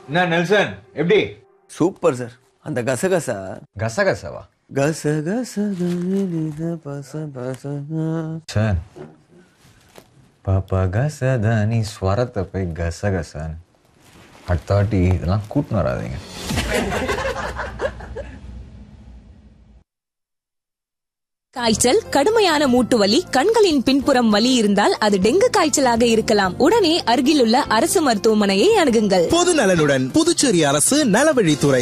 என்ன நெல்சன் எப்படி super sir அந்த கசகசா கசகசவா கசகச கனித பச பச சார் பாப்பா கசதானி ஸ்வரத்தை போய் கசகசான்னு அடுத்த வாட்டி இதெல்லாம் கூட்டின்னு வராதீங்க காய்ச்சல் கடுமையான மூட்டு வலி கண்களின் பின்புறம் வலி இருந்தால் அது டெங்கு காய்ச்சலாக இருக்கலாம் உடனே அருகிலுள்ள அரசு மருத்துவமனையை அணுகுங்கள் பொது நலனுடன் புதுச்சேரி அரசு நலவழித்துறை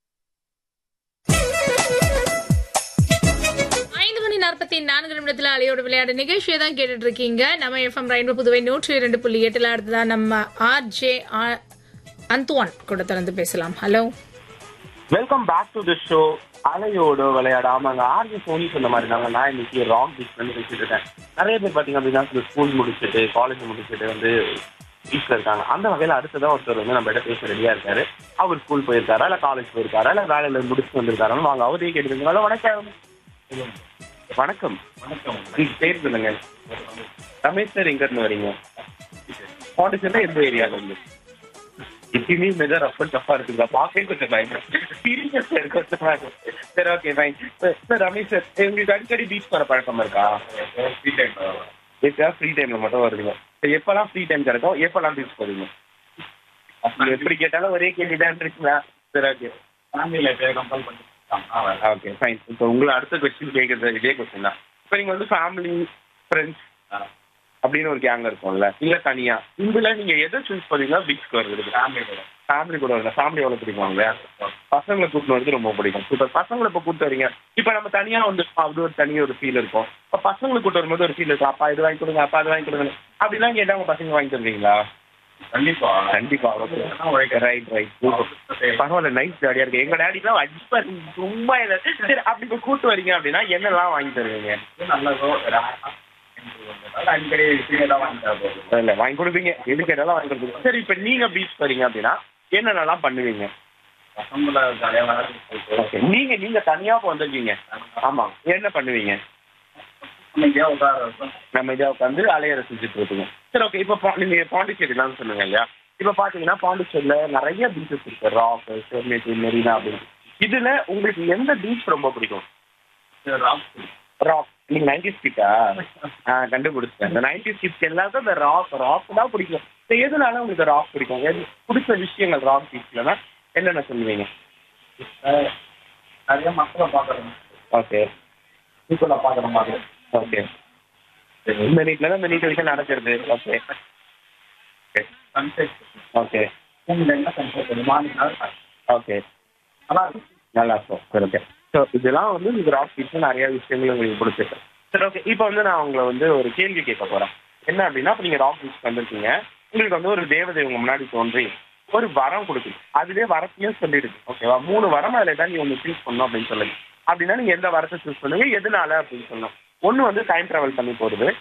ஐந்து மணி நாற்பத்தி நான்கு நிமிடத்துல அலையோட விளையாடு நிகழ்ச்சியை தான் கேட்டுட்டு இருக்கீங்க நம்ம எஃப்எம் ரெயின்போ புதுவை நூற்றி இரண்டு புள்ளி எட்டுல அடுத்ததான் நம்ம ஆர் ஜே அந்துவான் கூட தொடர்ந்து பேசலாம் hello welcome back to the show அலையோடு விளையாட ஆமாங்க ஆர்ஜி சோனி சொன்ன மாதிரி தாங்க நான் இன்னைக்கு ராங் பீச் வந்து பேசிட்டு இருக்கேன் நிறைய பேர் பாத்தீங்க அப்படின்னா இந்த ஸ்கூல் முடிச்சுட்டு காலேஜ் முடிச்சுட்டு வந்து பீச்ல இருக்காங்க அந்த வகையில அடுத்ததான் ஒருத்தர் வந்து நம்ம கிட்ட பேச ரெடியா இருக்காரு அவர் ஸ்கூல் போயிருக்காரா இல்ல காலேஜ் போயிருக்காரா இல்ல வேலையில முடிச்சுட்டு வந்திருக்காரான்னு வாங்க அவரே கேட்டுருக்கீங்களா வணக்கம் வணக்கம் வணக்கம் உங்க பேர் சொல்லுங்க ரமேஷ் சார் எங்க இருந்து வரீங்க பாண்டிச்சேரியில எந்த ஏரியால இருந்து எப்பயுமே மெதர் ரஃப் அண்ட் டஃபா இருக்குங்க பார்க்கவே கொஞ்சம் பயமா சீரியஸ் சார் கொஞ்சம் பயமா. சரி okay fine sir Ramesh sir உங்களுக்கு அடிக்கடி பீச் போற பழக்கம் இருக்கா ஃப்ரீ டைம் எப்பயா ஃப்ரீ டைம்ல மட்டும் வருவீங்க சரி எப்பெல்லாம் ஃப்ரீ டைம் கிடைக்கும் எப்பெல்லாம் பீச் போவீங்க நீங்க எப்படி கேட்டாலும் ஒரே கேள்வி தான் இருக்குங்களா சரி ஓகே ஓகே ஃபைன் இப்போ உங்களை அடுத்த கொஸ்டின் கேட்கறது இதே கொஸ்டின் தான் இப்போ நீங்க வந்து ஃபேமிலி ஃப்ரெண்ட்ஸ் அப்படின்னு ஒரு கேங் இருக்கும்ல இல்ல தனியா இதுல நீங்க எதை சூஸ் பண்ணீங்கன்னா பீச்சுக்கு வருது ஃபேமிலி கூட வரல ஃபேமிலி எவ்வளவு பிடிக்கும் இல்லையா பசங்களை கூட்டு வரது ரொம்ப பிடிக்கும் இப்போ பசங்களை இப்போ கூட்டு வரீங்க இப்போ நம்ம தனியா வந்து அது ஒரு தனி ஒரு ஃபீல் இருக்கும் இப்போ பசங்களை கூட்டு வரும்போது ஒரு ஃபீல் இருக்கும் அப்பா இது வாங்கி கொடுங்க அப்பா இது வாங்கி கொடுங்க அப்படிலாம் கேட்டா உங்க பசங்க வாங்கி தருவீங்களா கண்டிப்பா கண்டிப்பா ஓகே ரைட் ரைட் பரவாயில்ல நைஸ் ஜாலியா இருக்கு எங்க டேடிலாம் அடிப்பா சும்மா இல்ல சரி அப்படி இப்போ கூட்டு வரீங்க அப்படின்னா என்னெல்லாம் வாங்கி தருவீங்க இல்ல வாங்கி கொடுப்பீங்க எது கேட்டாலும் வாங்கி கொடுப்பீங்க சரி இப்ப நீங்க பீச் போறீங்க அப்படின்னா என்னென்னலாம் பண்ணுவீங்க ஓகே நீங்க நீங்க தனியா இப்ப வந்திருக்கீங்க ஆமா என்ன பண்ணுவீங்க நம்ம இதா உட்காந்து அலைய ரசிச்சுட்டு இருப்பீங்க சரி ஓகே இப்போ பா- நீங்க பாண்டிச்சேரிலாம் சொன்னீங்க இல்லையா இப்போ பாத்தீங்கன்னா பாண்டிச்சேரியில நிறைய பீச்சஸ் இருக்கு ராக் செர்மேட்டி மெரினா அப்படின்னு இதுல உங்களுக்கு எந்த பீச் ரொம்ப பிடிக்கும் ராக் நீங்க நைன்டி ஸ்கிட்டா ஆ கண்டுபிடிச்சேன் இந்த நைன்டி ஸ்கிட்ஸ் எல்லாருக்கும் இந்த ராக் ராக் தான் பிடிக்கும் இந்த எதனால உங்களுக்கு ராக் பிடிக்கும் எது பிடிச்ச விஷயங்கள் ராக் பீச்லனா என்னென்ன சொல்லுவீங்க நிறைய மக்களை பார்க்கறோம் ஓகே பீப்புளை பார்க்குற மாதிரி ஓகே இந்த நீட்ல தான் இந்த நீட் விஷயம் நடக்கிறது ஓகே ஓகே சன்செட் ஓகே இந்த என்ன சன்செட் மார்னிங் ஓகே நல்லா இருக்கும் நல்லா இருக்கும் சரி ஓகே ஸோ இதெல்லாம் வந்து இந்த ராக் பீச்சில் நிறைய விஷயங்கள் உங்களுக்கு பிடிச்சிருக்கு சரி ஓகே இப்போ வந்து நான் உங்களை வந்து ஒரு கேள்வி கேட்க போகிறேன் என்ன அப்படின்னா இப்போ நீங்கள் ராக் பீச் வந்திருக்கீங்க உங்களுக்கு வந்து ஒரு தேவதை உங்க முன்னாடி தோன்றி ஒரு வரம் கொடுக்குது அதுவே வரத்தையும் சொல்லிடுது ஓகேவா மூணு வரம் அதில் ஏதாவது நீ ஒன்று சூஸ் பண்ணணும் அப்படின்னு சொல்லுங்க அப்படின்னா நீங்கள் எந்த வரத்தை சூஸ் பண்ணுங்க எதனால அப்படின்னு சொல்லணும் ஒன்று வந்து டைம் ட்ராவல் பண்ணி போகிறது